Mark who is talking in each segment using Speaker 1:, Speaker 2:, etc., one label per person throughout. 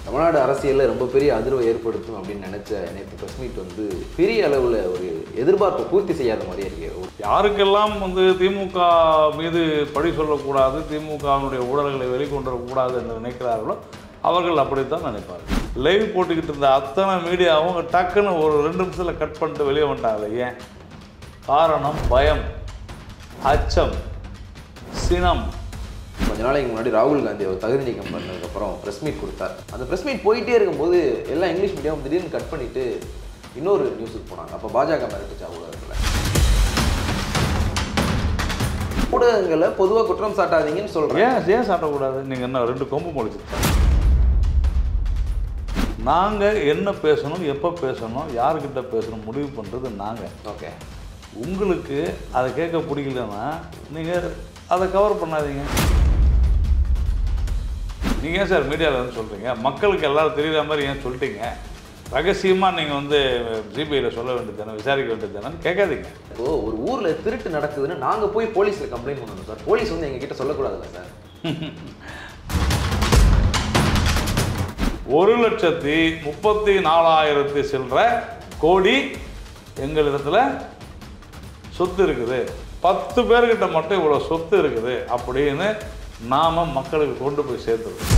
Speaker 1: தமிழ்நாடு அரசியலில் ரொம்ப பெரிய அதிர்வை ஏற்படுத்தும் அப்படின்னு நினைச்ச நேற்று ப்ரெஸ் மீட் வந்து பெரிய அளவில் ஒரு எதிர்பார்ப்பை பூர்த்தி செய்யாத மாதிரியே இருக்கு ஒரு
Speaker 2: யாருக்கெல்லாம் வந்து திமுக மீது பழி சொல்லக்கூடாது திமுகவினுடைய ஊழல்களை வெளிக்கொண்டு வரக்கூடாது என்று நினைக்கிறார்களோ அவர்கள் அப்படித்தான் நினைப்பார்கள் லைவ் போட்டுக்கிட்டு இருந்த அத்தனை மீடியாவும் டக்குன்னு ஒரு ரெண்டு நிமிஷத்தில் கட் பண்ணிட்டு வெளியே வந்துட்டாங்களே ஏன் காரணம் பயம் அச்சம் சினம்
Speaker 1: கொஞ்ச நாளைக்கு முன்னாடி ராகுல் காந்தி அவர் தகுதி நீக்கம் பண்ணதுக்கப்புறம் ப்ரெஸ் மீட் கொடுத்தார் அந்த ப்ரெஸ் மீட் போயிட்டே இருக்கும்போது எல்லாம் இங்கிலீஷ் மீடியம் திடீர்னு கட் பண்ணிட்டு இன்னொரு நியூஸுக்கு போனாங்க அப்போ பாஜக மிரட்டுச்சா ஊடகத்தில் ஊடகங்களை பொதுவாக குற்றம் சாட்டாதீங்கன்னு சொல்கிறேன்
Speaker 2: ஏன் ஏன் சாப்பிடக்கூடாது நீங்கள் என்ன ரெண்டு கொம்பு முடிச்சிருக்கீங்க நாங்கள் என்ன பேசணும் எப்போ பேசணும் யாருக்கிட்ட பேசணும் முடிவு பண்ணுறது நாங்கள்
Speaker 1: ஓகே
Speaker 2: உங்களுக்கு அதை கேட்க பிடிக்கலன்னா நீங்கள் அதை கவர் பண்ணாதீங்க நீங்கள் ஏன் சார் மீடியாவில் வந்து சொல்கிறீங்க மக்களுக்கு எல்லாரும் தெரியுற மாதிரி ஏன் சொல்லிட்டீங்க ரகசியமாக நீங்கள் வந்து சிபிஐயில் சொல்ல வேண்டியது தானே விசாரிக்க வேண்டியது தானே கேட்காதீங்க
Speaker 1: இப்போ ஒரு ஊர்ல திருட்டு நடக்குதுன்னு நாங்க போய் போலீஸ்ல கம்ப்ளைண்ட் பண்ணணும் சார் போலீஸ் வந்து எங்க கிட்ட சொல்லக்கூடாதுல்ல சார்
Speaker 2: ஒரு லட்சத்தி முப்பத்தி நாலாயிரத்தி சில்லற கோடி எங்களிடத்துல சொத்து இருக்குது பத்து பேர்கிட்ட மட்டும் இவ்வளோ சொத்து இருக்குது அப்படின்னு நாம மக்களுக்கு கொண்டு போய் சேர்த்துருக்கோம்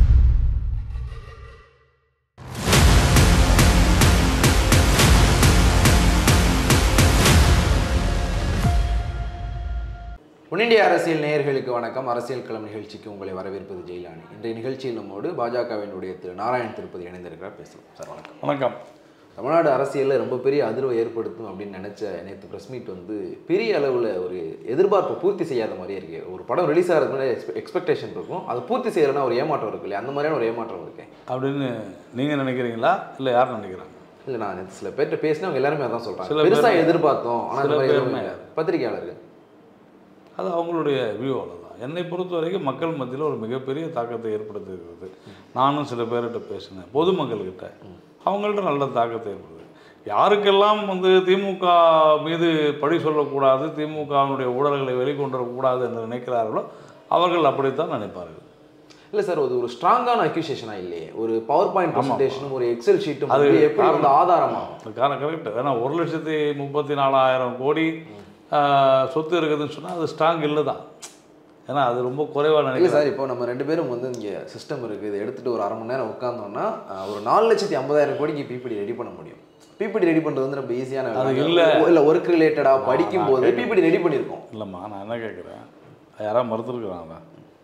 Speaker 1: முன்னிந்திய அரசியல் நேயர்களுக்கு வணக்கம் அரசியல் களம் நிகழ்ச்சிக்கு உங்களை வரவேற்பது ஜெயிலானி இன்றைய நிகழ்ச்சியில் நம்மோடு பாஜகவினுடைய திரு நாராயண் திருப்பதி இணைந்திருக்கிறார் பேசலாம் சார் வணக்கம்
Speaker 2: வணக்கம்
Speaker 1: தமிழ்நாடு அரசியலில் ரொம்ப பெரிய அதிர்வை ஏற்படுத்தும் அப்படின்னு நினைச்ச நேற்று ப்ரெஸ் மீட் வந்து பெரிய அளவில் ஒரு எதிர்பார்ப்பை பூர்த்தி செய்யாத மாதிரியே இருக்கு ஒரு படம் ரிலீஸ் ஆகிறதுக்கு முன்னாடி எக்ஸ்பெக்டேஷன் இருக்கும் அதை பூர்த்தி செய்யலைன்னா ஒரு ஏமாற்றம் இருக்கு இல்லையா அந்த மாதிரியான ஒரு ஏமாற்றம் இருக்கு
Speaker 2: அப்படின்னு நீங்கள் நினைக்கிறீங்களா இல்லை யார் நினைக்கிறாங்க
Speaker 1: இல்லை நான் நேத்து சில பேர்கிட்ட பேசினவங்க எல்லாருமே அதான்
Speaker 2: சில
Speaker 1: சொல்கிறாங்க
Speaker 2: பேர்
Speaker 1: பெருசாக எதிர்பார்த்தோம் ஆனால்
Speaker 2: சில
Speaker 1: அந்த மாதிரி
Speaker 2: பேர்
Speaker 1: எதுவும் இல்லை. பத்திரிகையாளர்கள்
Speaker 2: அது அவங்களுடைய வியூ அவ்வளோதான் என்னை பொறுத்த வரைக்கும் மக்கள் மத்தியில் ஒரு மிகப்பெரிய தாக்கத்தை ஏற்படுத்தியிருக்கிறது நானும் சில பேர்கிட்ட பேசினேன் பொதுமக்கள்கிட்ட அவங்கள்ட்ட நல்ல தாக்கத்தை ஏற்படுது யாருக்கெல்லாம் வந்து திமுக மீது பழி சொல்லக்கூடாது திமுகவினுடைய ஊழல்களை வெளிக்கொண்டு வரக்கூடாது என்று நினைக்கிறார்களோ அவர்கள் அப்படித்தான் நினைப்பார்கள்
Speaker 1: இல்லை சார் அது ஒரு ஸ்ட்ராங்கான அக்யூசியேஷனாக இல்லையே ஒரு பவர் பாயிண்ட் ப்ரெசன்டேஷனும் ஒரு எக்ஸல் ஷீட்டும்
Speaker 2: அது
Speaker 1: அது எப்படி வந்து ஆதாரமாகும்
Speaker 2: அது காரணம் கரெக்ட் ஏன்னா ஒரு லட்சத்தி முப்பத்தி நாலாயிரம் கோடி ஆஹ், சொத்து இருக்குதுன்னு சொன்னால் அது ஸ்ட்ராங் இல்லை தான் ஏன்னா அது ரொம்ப குறைவாக
Speaker 1: இல்லை
Speaker 2: நினைக்கிறேன்
Speaker 1: சார் இப்போ நம்ம ரெண்டு பேரும் வந்து இங்கே சிஸ்டம் இருக்குது இதை எடுத்துகிட்டு ஒரு அரை மணி நேரம் உட்காந்தோம்னா அஹ், ஒரு நாலு லட்சத்தி ஐம்பதாயிரம் கோடிக்கு பிபிடி ரெடி பண்ண முடியும் பிபிடி ரெடி பண்ணுறது வந்து ரொம்ப ஈஸியான
Speaker 2: அது
Speaker 1: வேலை.
Speaker 2: இல்ல.
Speaker 1: இல்லை ஒர்க் ரிலேட்டடாக படிக்கும்
Speaker 2: நான்
Speaker 1: போது பிபிடி ரெடி பண்ணியிருக்கோம்
Speaker 2: இல்லைம்மா நான் என்ன கேட்குறேன் யாராவது மறுத்துருக்குறாங்களா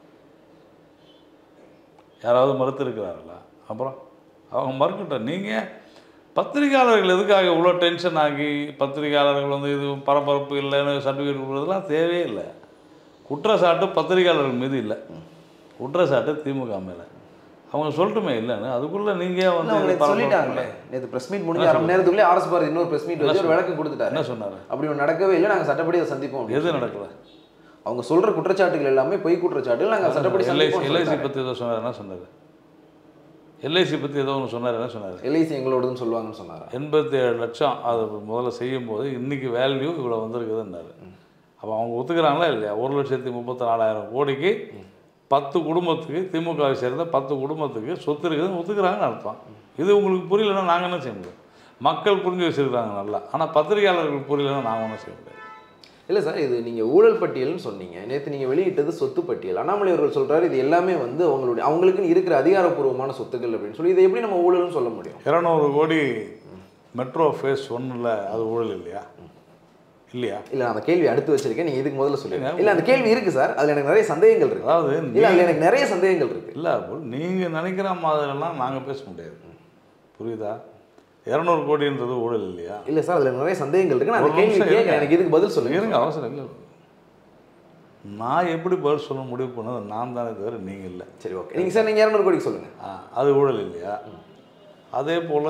Speaker 2: யாராவது மறுத்துருக்கிறார்களா அப்புறம் அவங்க மறுக்கட்டும் நீங்கள் பத்திரிகையாளர்கள் எதுக்காக இவ்வளோ டென்ஷன் ஆகி பத்திரிகையாளர்கள் வந்து இது பரபரப்பு இல்லைன்னு சர்டிஃபிகேட் கொடுக்குறதுலாம் தேவையே இல்லை குற்றச்சாட்டு பத்திரிகையாளர்கள் மீது இல்லை குற்றச்சாட்டு திமுக மேலே அவங்க சொல்லட்டுமே இல்லைன்னு அதுக்குள்ளே நீங்கள் வந்து
Speaker 1: அவங்க நேத்து
Speaker 2: பரபரப்பு
Speaker 1: சொல்லிட்டாங்களே நேற்று ப்ரெஸ் மீட் முடிஞ்ச அரை மணி நேரத்துக்குள்ளே ஆர்எஸ் பாரதி இன்னொரு ப்ரெஸ் மீட் வச்சு ஒரு விளக்கம் கொடுத்துட்டாரு
Speaker 2: என்ன சொன்னார்
Speaker 1: அப்படி ஒன்று நடக்கவே இல்லை நாங்கள் சட்டப்படி அதை சந்திப்போம் அப்படின்னு
Speaker 2: எது நடக்கல
Speaker 1: அவங்க சொல்ற குற்றச்சாட்டுகள் எல்லாமே பொய் குற்றச்சாட்டுகள் நாங்கள் சட்டப்படி
Speaker 2: எல்ஐசி
Speaker 1: சந்திப்போம்
Speaker 2: எல்ஐசி பற்றி ஏதோ சொன்னார் என்ன சொன்னார் எல்ஐசி பற்றி ஏதோ ஒன்று சொன்னார் என்ன சொன்னார்
Speaker 1: எல்ஐசி எங்களோடதுன்னு சொல்லுவாங்கன்னு சொன்னாரா
Speaker 2: எண்பத்தி ஏழு லட்சம் அது முதல்ல செய்யும்போது இன்னைக்கு வேல்யூ இவ்வளோ வந்திருக்குதுன்னாரு அப்போ அவங்க ஒத்துக்கிறாங்களா இல்லையா ஒரு லட்சத்தி முப்பத்தி நாலாயிரம் கோடிக்கு பத்து குடும்பத்துக்கு திமுகவை சேர்ந்த பத்து குடும்பத்துக்கு சொத்து இருக்குதுன்னு ஒத்துக்கிறாங்கன்னு அர்த்தம் இது உங்களுக்கு புரியலன்னா நாங்கள் என்ன செய்ய முடியும் மக்கள் புரிஞ்சு வச்சுருக்காங்க நல்லா ஆனால் பத்திரிகையாளர்கள் புரியலன்னா நாங்கள் ஒன்றும் செய்ய முடியாது
Speaker 1: இல்லை சார் இது நீங்கள் ஊழல் பட்டியல்னு சொன்னீங்க நேற்று நீங்கள் வெளியிட்டது சொத்து பட்டியல் அண்ணாமலை அவர்கள் சொல்றாரு இது எல்லாமே வந்து அவங்களுடைய அவங்களுக்குன்னு இருக்கிற அதிகாரப்பூர்வமான சொத்துக்கள் அப்படின்னு சொல்லி இதை எப்படி நம்ம ஊழல்னு சொல்ல முடியும்
Speaker 2: இரநூறு கோடி மெட்ரோ ஃபேஸ் ஒன்றில் அது ஊழல் இல்லையா இல்லையா
Speaker 1: இல்லை நான் அந்த கேள்வி அடுத்து வச்சிருக்கேன் நீங்கள் இதுக்கு முதல்ல சொல்லுங்க இல்லை அந்த கேள்வி இருக்கு சார் அதில் எனக்கு நிறைய சந்தேகங்கள் இருக்கு
Speaker 2: அதாவது
Speaker 1: இல்லை அதில் எனக்கு நிறைய சந்தேகங்கள் இருக்கு
Speaker 2: இல்லை நீங்கள் நினைக்கிற மாதிரிலாம் நாங்கள் பேச முடியாது புரியுதா இரநூறு கோடின்றது ஊழல் இல்லையா
Speaker 1: இல்லை சார் அதில் நிறைய சந்தேகங்கள் இருக்கு நான் அந்த
Speaker 2: ஒரு
Speaker 1: கேள்வி
Speaker 2: நிமிஷம்
Speaker 1: கேட்குறேன்
Speaker 2: இருங்க.
Speaker 1: எனக்கு இதுக்கு பதில் சொல்லுங்க
Speaker 2: இருங்க அவசரம் இல்லை நான் எப்படி பதில் சொல்ல முடிவு பண்ணது நான் தானே தவிர நீங்கள் இல்லை
Speaker 1: சரி ஓகே நீங்கள் சார் நீங்கள் இரநூறு கோடிக்கு சொல்லுங்க
Speaker 2: ஆ, அது ஊழல் இல்லையா அதே போல்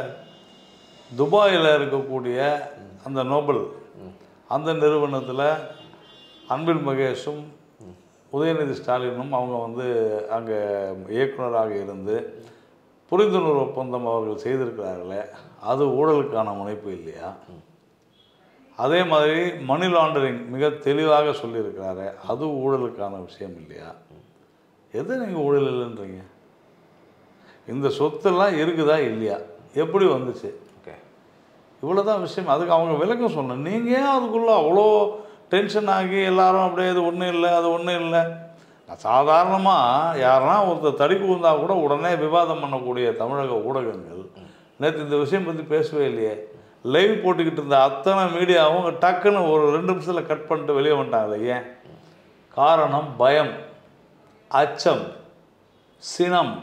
Speaker 2: துபாயில் இருக்கக்கூடிய அந்த நோபல் அந்த நிறுவனத்தில் அன்பில் மகேஷும் உதயநிதி ஸ்டாலினும் அவங்க வந்து அங்கே இயக்குனராக இருந்து புரிந்துணர்வு ஒப்பந்தம் அவர்கள் செய்திருக்கிறார்களே அது ஊழலுக்கான முனைப்பு இல்லையா அதே மாதிரி மணி லாண்டரிங் மிக தெளிவாக சொல்லியிருக்கிறாரு அது ஊழலுக்கான விஷயம் இல்லையா எது நீங்கள் ஊழல் இல்லைன்றீங்க இந்த சொத்தெல்லாம் இருக்குதா இல்லையா எப்படி வந்துச்சு
Speaker 1: ஓகே
Speaker 2: இவ்வளோ தான் விஷயம் அதுக்கு அவங்க விளக்கம் சொன்னேன் நீங்கள் ஏன் அதுக்குள்ளே அவ்வளோ டென்ஷன் ஆகி எல்லாரும் அப்படியே இது ஒன்றும் இல்லை அது ஒன்றும் இல்லை சாதாரணமாக யாருன்னா ஒருத்தர் தடிப்பு வந்தால் கூட உடனே விவாதம் பண்ணக்கூடிய தமிழக ஊடகங்கள் நேற்று இந்த விஷயம் பற்றி பேசவே இல்லையே லைவ் போட்டுக்கிட்டு இருந்த அத்தனை மீடியாவும் டக்குன்னு ஒரு ரெண்டு நிமிஷத்தில் கட் பண்ணிட்டு வெளியே வந்துட்டாங்க ஏன் காரணம் பயம் அச்சம் சினம்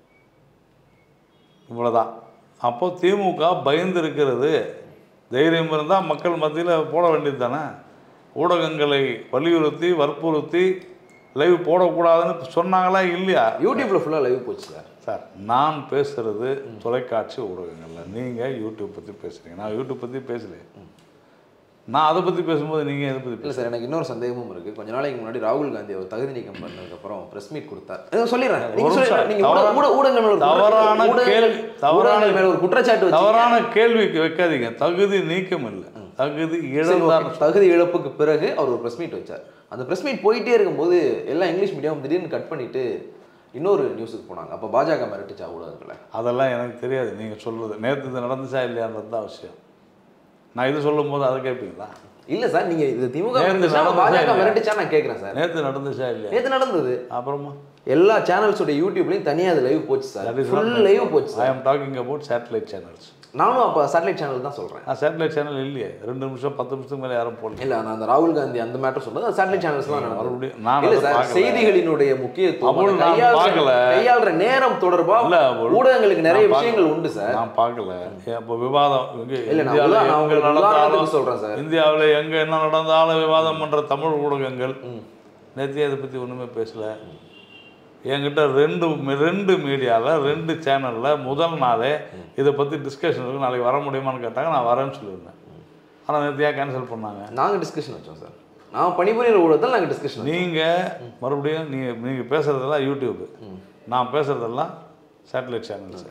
Speaker 2: இவ்வளோதான் அப்போ திமுக பயந்து இருக்கிறது தைரியம் இருந்தால் மக்கள் மத்தியில் போட வேண்டியது தானே ஊடகங்களை வலியுறுத்தி வற்புறுத்தி லைவ் போடக்கூடாதுன்னு சொன்னாங்களா இல்லையா
Speaker 1: யூடியூப்ல ஃபுல்லா லைவ் போச்சு சார்
Speaker 2: சார் நான் பேசுறது தொலைக்காட்சி ஊடகங்களில் நீங்கள் யூடியூப் பற்றி பேசுகிறீங்க நான் யூடியூப் பற்றி பேசலையே நான் அதை பற்றி பேசும்போது நீங்கள் எதை பற்றி
Speaker 1: இல்ல சார் எனக்கு இன்னொரு சந்தேகமும் இருக்கு கொஞ்ச நாளைக்கு முன்னாடி ராகுல் காந்தி அவர் தகுதி நீக்கம் பண்ணதுக்கு அப்புறம் பிரஸ் மீட் கொடுத்தார் இதை சொல்லிடுறேன் நீங்க
Speaker 2: ஒரு
Speaker 1: சொல்லிடுறேன்.
Speaker 2: நிமிஷம்.
Speaker 1: நீங்க ஊட- ஊட- ஊடகங்கள் மேல ஒரு
Speaker 2: தவறான
Speaker 1: ஊடகங்கள்
Speaker 2: கேள்வி- தவறான-
Speaker 1: ஊடகங்கள் மேல ஒரு குற்றச்சாட்டு வச்சு
Speaker 2: தவறான கேள்வி வைக்காதீங்க தகுதி நீக்கம் இல்லை தகுதி
Speaker 1: சரி,
Speaker 2: இழந்தான்
Speaker 1: okay. தகுதி இழப்புக்கு பிறகு அவர் ஒரு பிரஸ் மீட் வச்சார் அந்த பிரஸ் மீட் போயிட்டே இருக்கும்போது எல்லாம் இங்கிலீஷ் மீடியம் திடீர்னு கட் பண்ணிட்டு இன்னொரு நியூஸுக்கு போனாங்க அப்போ பாஜக மிரட்டுச்சா ஊடகங்களை
Speaker 2: அதெல்லாம் எனக்கு தெரியாது நீங்கள் சொல்கிறது நேற்று இது நடந்துச்சா இல்லையான்றது தான் விஷயம் நான் இது சொல்லும் போது அதை கேட்பீங்களா
Speaker 1: இல்ல சார் நீங்க இது திமுக
Speaker 2: நேத்து
Speaker 1: மிரட்டுச்சா,
Speaker 2: நடந்ததா
Speaker 1: பாஜக
Speaker 2: இல்லையா?
Speaker 1: மிரட்டுச்சா நான் கேட்கறேன் சார்
Speaker 2: நேற்று நடந்துச்சா இல்லையா
Speaker 1: நேத்து நடந்தது
Speaker 2: அப்புறமா
Speaker 1: எல்லா சேனல்ஸோட யூடியூப்லயும் தனியா அது லைவ் போச்சு sir
Speaker 2: That is not
Speaker 1: full
Speaker 2: my
Speaker 1: live
Speaker 2: problem.
Speaker 1: போச்சு
Speaker 2: I
Speaker 1: sir
Speaker 2: am talking about satellite channels
Speaker 1: நானும் அப்ப சேட்டலைட் சேனல் தான் சொல்றேன்
Speaker 2: நான் சேட்டலைட் சேனல் இல்லையே ரெண்டு நிமிஷம் பத்து நிமிஷத்துக்கு மேலே யாரும் போடல
Speaker 1: இல்ல நான் அந்த ராகுல் காந்தி அந்த மேட்டர் சொன்னது சேட்டலைட் சேனல்ஸ்லாம் நடந்தது
Speaker 2: மறுபடியும் நான்
Speaker 1: இல்ல
Speaker 2: அதை
Speaker 1: சார்
Speaker 2: பார்க்கல.
Speaker 1: செய்திகளினுடைய முக்கியத்துவம்
Speaker 2: அவ்வளவு
Speaker 1: அதை
Speaker 2: நான்
Speaker 1: கையாள்ற-
Speaker 2: பார்க்கல.
Speaker 1: கையாள்ற நேரம் தொடர்பா
Speaker 2: இல்ல, அவ்வளவு-
Speaker 1: ஊடகங்களுக்கு நிறைய
Speaker 2: நான்
Speaker 1: விஷயங்கள்
Speaker 2: பார்க்கல.
Speaker 1: உண்டு சார்
Speaker 2: நான் பார்க்கல இப்போ விவாதம் இங்கே
Speaker 1: இல்ல, நான்
Speaker 2: இந்தியாவில்
Speaker 1: உதா- நான்
Speaker 2: எங்கே
Speaker 1: உங்களுக்கு
Speaker 2: நடந்தாலும்
Speaker 1: உதாரணத்துக்கு சொல்றேன் சார்.
Speaker 2: இந்தியாவில் எங்கே என்ன நடந்தாலும் விவாதம் பண்ணுற தமிழ் ஊடகங்கள் நேற்று அதை பற்றி ஒன்றுமே பேசல என்கிட்ட ரெண்டு மி- ரெண்டு மீடியாவில் ரெண்டு சேனலில் முதல் நாளே இதை பற்றி டிஸ்கஷன் இருக்கு நாளைக்கு வர முடியுமான்னு கேட்டாங்க நான் வரேன்னு சொல்லியிருந்தேன் ஆனால் நேற்று ஏன் கேன்சல் பண்ணாங்க
Speaker 1: நாங்க டிஸ்கஷன் வச்சோம் சார் நான் பணிபுரியிற ஊடகத்தில் நாங்க டிஸ்கஷன்
Speaker 2: நீங்கள் மறுபடியும் நீங்கள் நீங்கள் பேசுகிறதெல்லாம் யூடியூப்பு நான் பேசுகிறதெல்லாம் சேட்டலைட் சேனல்ஸ்